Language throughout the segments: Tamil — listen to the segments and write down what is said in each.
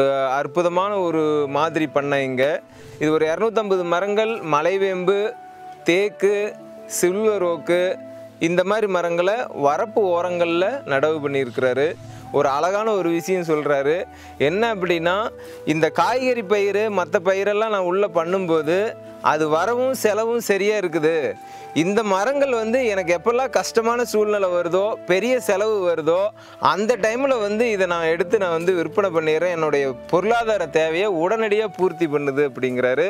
அற்புதமான ஒரு மாதிரி பண்ணை இங்கே இது ஒரு இரநூத்தம்பது மரங்கள் மலைவேம்பு தேக்கு சில்வர் ஓக்கு இந்த மாதிரி மரங்களை வரப்பு ஓரங்களில் நடவு பண்ணியிருக்கிறாரு ஒரு அழகான ஒரு விஷயம் சொல்கிறாரு என்ன அப்படின்னா இந்த காய்கறி பயிர் மற்ற பயிரெல்லாம் நான் உள்ளே பண்ணும்போது அது வரவும் செலவும் சரியாக இருக்குது இந்த மரங்கள் வந்து எனக்கு எப்பெல்லாம் கஷ்டமான சூழ்நிலை வருதோ பெரிய செலவு வருதோ அந்த டைமில் வந்து இதை நான் எடுத்து நான் வந்து விற்பனை பண்ணிடுறேன் என்னுடைய பொருளாதார தேவையை உடனடியாக பூர்த்தி பண்ணுது அப்படிங்கிறாரு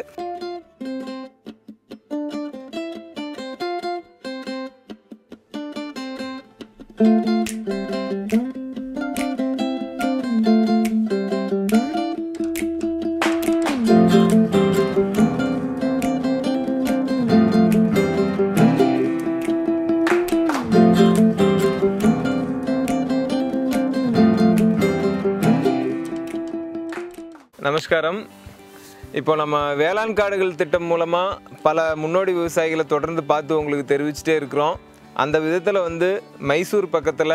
நமஸ்காரம் இப்போ நம்ம வேளாண் காடுகள் திட்டம் மூலமாக பல முன்னோடி விவசாயிகளை தொடர்ந்து பார்த்து உங்களுக்கு தெரிவிச்சிட்டே இருக்கிறோம் அந்த விதத்தில் வந்து மைசூர் பக்கத்தில்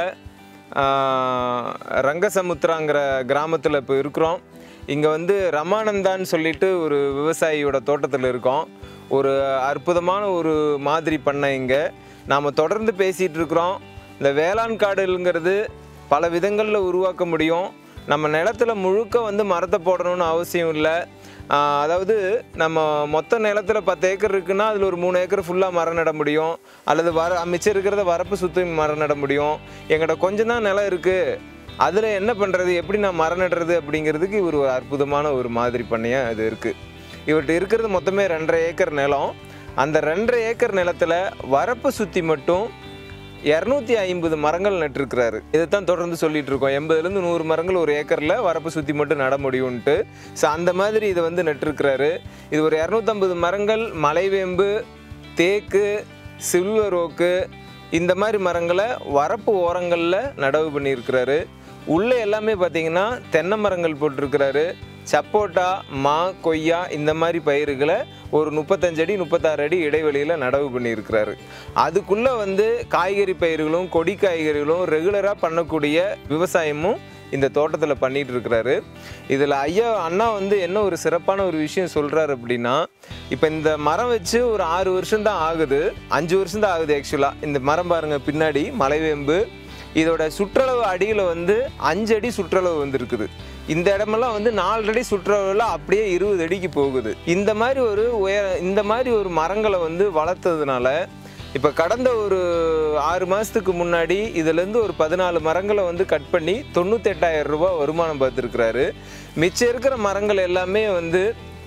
ரங்கசமுத்திராங்கிற கிராமத்தில் இப்போ இருக்கிறோம் இங்கே வந்து ரமானந்தான்னு சொல்லிட்டு ஒரு விவசாயியோட தோட்டத்தில் இருக்கோம் ஒரு அற்புதமான ஒரு மாதிரி பண்ணை இங்கே நாம் தொடர்ந்து பேசிகிட்டு இருக்கிறோம் இந்த வேளாண் காடுங்கிறது பல விதங்களில் உருவாக்க முடியும் நம்ம நிலத்துல முழுக்க வந்து மரத்தை போடணும்னு அவசியம் இல்லை ஆஹ் அதாவது நம்ம மொத்த நிலத்துல பத்து ஏக்கர் இருக்குன்னா அதில் ஒரு மூணு ஏக்கர் ஃபுல்லாக மரம் நட முடியும் அல்லது வர மிச்சம் இருக்கிறத வரப்பு சுற்றி மரம் நட முடியும் எங்கிட்ட கொஞ்சம் தான் நிலம் இருக்குது அதில் என்ன பண்ணுறது எப்படி நான் மரம் நடுறது அப்படிங்கிறதுக்கு இவர் ஒரு அற்புதமான ஒரு மாதிரி பண்ணையாக இது இருக்குது இவர்கிட்ட இருக்கிறது மொத்தமே ரெண்டரை ஏக்கர் நிலம் அந்த ரெண்டரை ஏக்கர் நிலத்தில் வரப்பு சுற்றி மட்டும் இரநூத்தி ஐம்பது மரங்கள் நட்டிருக்கிறாரு இதைத்தான் தொடர்ந்து சொல்லிட்டு இருக்கோம் எண்பதுலேருந்து நூறு மரங்கள் ஒரு ஏக்கரில் வரப்பு சுற்றி மட்டும் நட முடியும்ன்ட்டு ஸோ அந்த மாதிரி இதை வந்து நட்டிருக்கிறாரு இது ஒரு இரநூத்தம்பது மரங்கள் மலைவேம்பு தேக்கு சில்வர் ஓக்கு இந்த மாதிரி மரங்களை வரப்பு ஓரங்களில் நடவு பண்ணியிருக்கிறாரு உள்ளே எல்லாமே பார்த்தீங்கன்னா தென்னை மரங்கள் போட்டிருக்கிறாரு சப்போட்டா மா கொய்யா இந்த மாதிரி பயிர்களை ஒரு முப்பத்தஞ்சு அடி முப்பத்தாறு அடி இடைவெளியில் நடவு பண்ணியிருக்கிறாரு அதுக்குள்ளே வந்து காய்கறி பயிர்களும் கொடி காய்கறிகளும் ரெகுலராக பண்ணக்கூடிய விவசாயமும் இந்த தோட்டத்தில் பண்ணிட்டு இருக்கிறாரு இதில் ஐயா அண்ணா வந்து என்ன ஒரு சிறப்பான ஒரு விஷயம் சொல்கிறாரு அப்படின்னா இப்போ இந்த மரம் வச்சு ஒரு ஆறு வருஷம் தான் ஆகுது அஞ்சு வருஷம் தான் ஆகுது ஆக்சுவலாக இந்த மரம் பாருங்க பின்னாடி மலைவேம்பு இதோட சுற்றளவு அடியில் வந்து அஞ்சு அடி சுற்றளவு வந்திருக்குது இந்த இடமெல்லாம் வந்து நாலு அடி சுற்றளவில் அப்படியே இருபது அடிக்கு போகுது இந்த மாதிரி ஒரு உயர இந்த மாதிரி ஒரு மரங்களை வந்து வளர்த்ததுனால இப்போ கடந்த ஒரு ஆறு மாதத்துக்கு முன்னாடி இதுலேருந்து ஒரு பதினாலு மரங்களை வந்து கட் பண்ணி தொண்ணூத்தெட்டாயிரம் ரூபாய் வருமானம் பார்த்துருக்குறாரு மிச்சம் இருக்கிற மரங்கள் எல்லாமே வந்து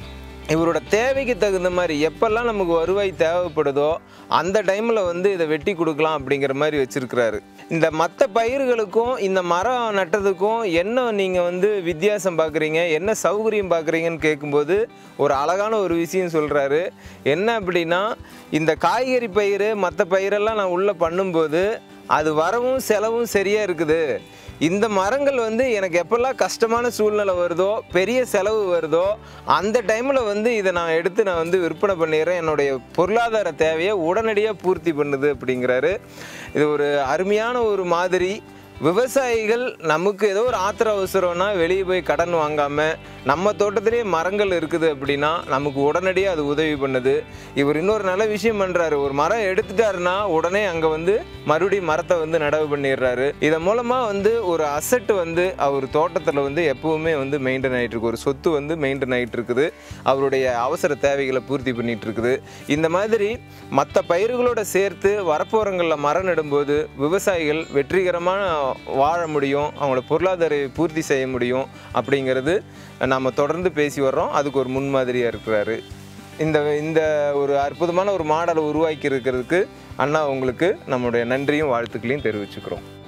இவரோட தேவைக்கு தகுந்த மாதிரி எப்பெல்லாம் நமக்கு வருவாய் தேவைப்படுதோ அந்த டைமில் வந்து இதை வெட்டி கொடுக்கலாம் அப்படிங்கிற மாதிரி வச்சுருக்கிறாரு இந்த மற்ற பயிர்களுக்கும் இந்த மரம் நட்டதுக்கும் என்ன நீங்கள் வந்து வித்தியாசம் பார்க்குறீங்க என்ன சௌகரியம் பார்க்குறீங்கன்னு கேட்கும்போது ஒரு அழகான ஒரு விஷயம் சொல்கிறாரு என்ன அப்படின்னா இந்த காய்கறி பயிர் மற்ற பயிரெல்லாம் நான் உள்ளே பண்ணும்போது அது வரவும் செலவும் சரியாக இருக்குது இந்த மரங்கள் வந்து எனக்கு எப்பெல்லாம் கஷ்டமான சூழ்நிலை வருதோ பெரிய செலவு வருதோ அந்த டைமில் வந்து இதை நான் எடுத்து நான் வந்து விற்பனை பண்ணிடுறேன் என்னுடைய பொருளாதார தேவையை உடனடியாக பூர்த்தி பண்ணுது அப்படிங்கிறாரு இது ஒரு அருமையான ஒரு மாதிரி விவசாயிகள் நமக்கு ஏதோ ஒரு ஆத்திர அவசரம்னா வெளியே போய் கடன் வாங்காமல் நம்ம தோட்டத்திலேயே மரங்கள் இருக்குது அப்படின்னா நமக்கு உடனடியாக அது உதவி பண்ணுது இவர் இன்னொரு நல்ல விஷயம் பண்ணுறாரு ஒரு மரம் எடுத்துட்டாருன்னா உடனே அங்கே வந்து மறுபடியும் மரத்தை வந்து நடவு பண்ணிடுறாரு இதன் மூலமாக வந்து ஒரு அசட் வந்து அவர் தோட்டத்தில் வந்து எப்பவுமே வந்து மெயின்டைன் ஆகிட்டு இருக்கு ஒரு சொத்து வந்து மெயின்டைன் ஆகிட்டு இருக்குது அவருடைய அவசர தேவைகளை பூர்த்தி பண்ணிட்டு இருக்குது இந்த மாதிரி மற்ற பயிர்களோட சேர்த்து வரப்போரங்களில் மரம் நடும்போது விவசாயிகள் வெற்றிகரமான வாழ முடியும் அவங்களோட பொருளாதார பூர்த்தி செய்ய முடியும் அப்படிங்கிறது நாம் தொடர்ந்து பேசி வர்றோம் அதுக்கு ஒரு முன்மாதிரியாக இருக்கிறாரு இந்த இந்த ஒரு அற்புதமான ஒரு மாடலை உருவாக்கி இருக்கிறதுக்கு அண்ணா உங்களுக்கு நம்மளுடைய நன்றியும் வாழ்த்துக்களையும் தெரிவிச்சுக்கிறோம்